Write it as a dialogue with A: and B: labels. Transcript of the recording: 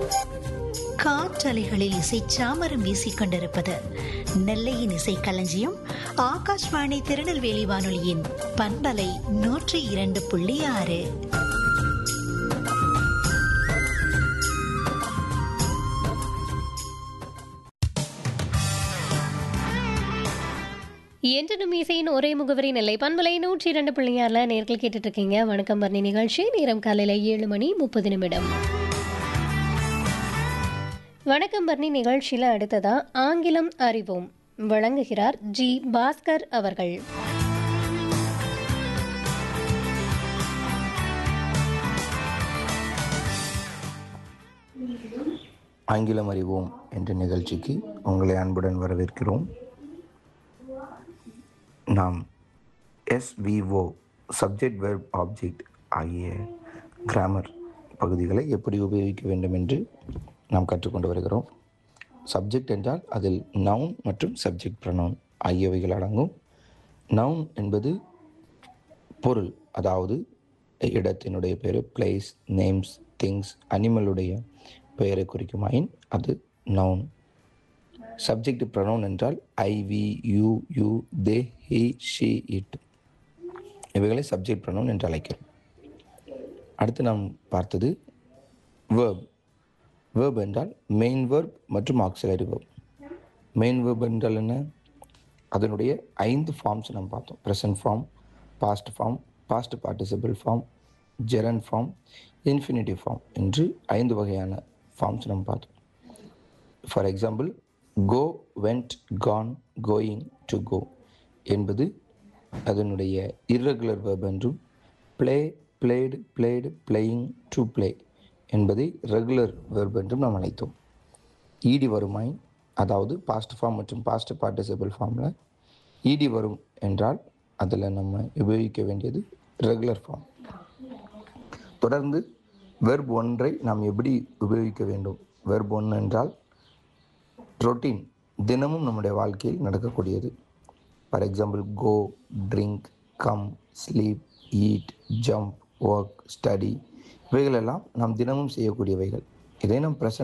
A: காற்றலைகளில் இசை சாமரம் வீசிக் கொண்டிருப்பது நெல்லையின் இசை களஞ்சியம் ஆகாஷ்வாணி திருநெல்வேலி வானொலியின் பண்பலை நூற்றி இரண்டு புள்ளி ஆறு
B: என்றனும் இசையின் ஒரே முகவரி நெல்லை பண்பலை நூற்றி இரண்டு பிள்ளையார்ல நேர்கள் கேட்டுட்டு இருக்கீங்க வணக்கம் பரணி நிகழ்ச்சி நேரம் காலையில ஏழு மணி முப்பது நிமிடம் வணக்கம் பரணி நிகழ்ச்சியில அடுத்ததா ஆங்கிலம் அறிவோம் வழங்குகிறார் ஜி பாஸ்கர் அவர்கள்
C: ஆங்கிலம் அறிவோம் என்ற நிகழ்ச்சிக்கு உங்களை அன்புடன் வரவேற்கிறோம் நாம் எஸ்விஓ சப்ஜெக்ட் வெர்ப் ஆப்ஜெக்ட் ஆகிய கிராமர் பகுதிகளை எப்படி உபயோகிக்க வேண்டும் என்று நாம் கற்றுக்கொண்டு வருகிறோம் சப்ஜெக்ட் என்றால் அதில் நவுன் மற்றும் சப்ஜெக்ட் ப்ரனவுன் ஆகியவைகள் அடங்கும் நவுன் என்பது பொருள் அதாவது இடத்தினுடைய பேர் பிளேஸ் நேம்ஸ் திங்ஸ் அனிமலுடைய பெயரை குறிக்குமாயின் அது நவுன் சப்ஜெக்ட் ப்ரனவுன் என்றால் I we you you they he she it இவைகளை சப்ஜெக்ட் ப்ரனவுன் என்று அழைக்கிறோம் அடுத்து நாம் பார்த்தது வேர்ப் வேர்ப் என்றால் மெயின் வேர்ப் மற்றும் ஆக்சிலரி வேர்ப் மெயின் வேர்ப் என்றால் என்ன அதனுடைய ஐந்து ஃபார்ம்ஸ் நம்ம பார்த்தோம் present form past form past participle form gerund form infinitive form என்று ஐந்து வகையான ஃபார்ம்ஸ் நம்ம பார்த்தோம் for example go went gone going to go என்பது அதனுடைய irregular verb என்றும் play played blade playing to play என்பதை ரெகுலர் verb என்றும் நாம் அழைத்தோம் ஈடி வருமாயின் அதாவது பாஸ்ட் ஃபார்ம் மற்றும் பாஸ்ட் பார்ட்டிசிபிள் ஃபார்மில் ஈடி வரும் என்றால் அதில் நம்ம உபயோகிக்க வேண்டியது ரெகுலர் ஃபார்ம் தொடர்ந்து வெர்ப் ஒன்றை நாம் எப்படி உபயோகிக்க வேண்டும் வெர்ப் ஒன்று என்றால் ரொட்டீன் தினமும் நம்முடைய வாழ்க்கையில் நடக்கக்கூடியது for example go drink come sleep eat jump work study இவைகளெல்லாம் நாம் தினமும் செய்யக்கூடியவைகள் இதை நாம் ப்ரெசன்ட்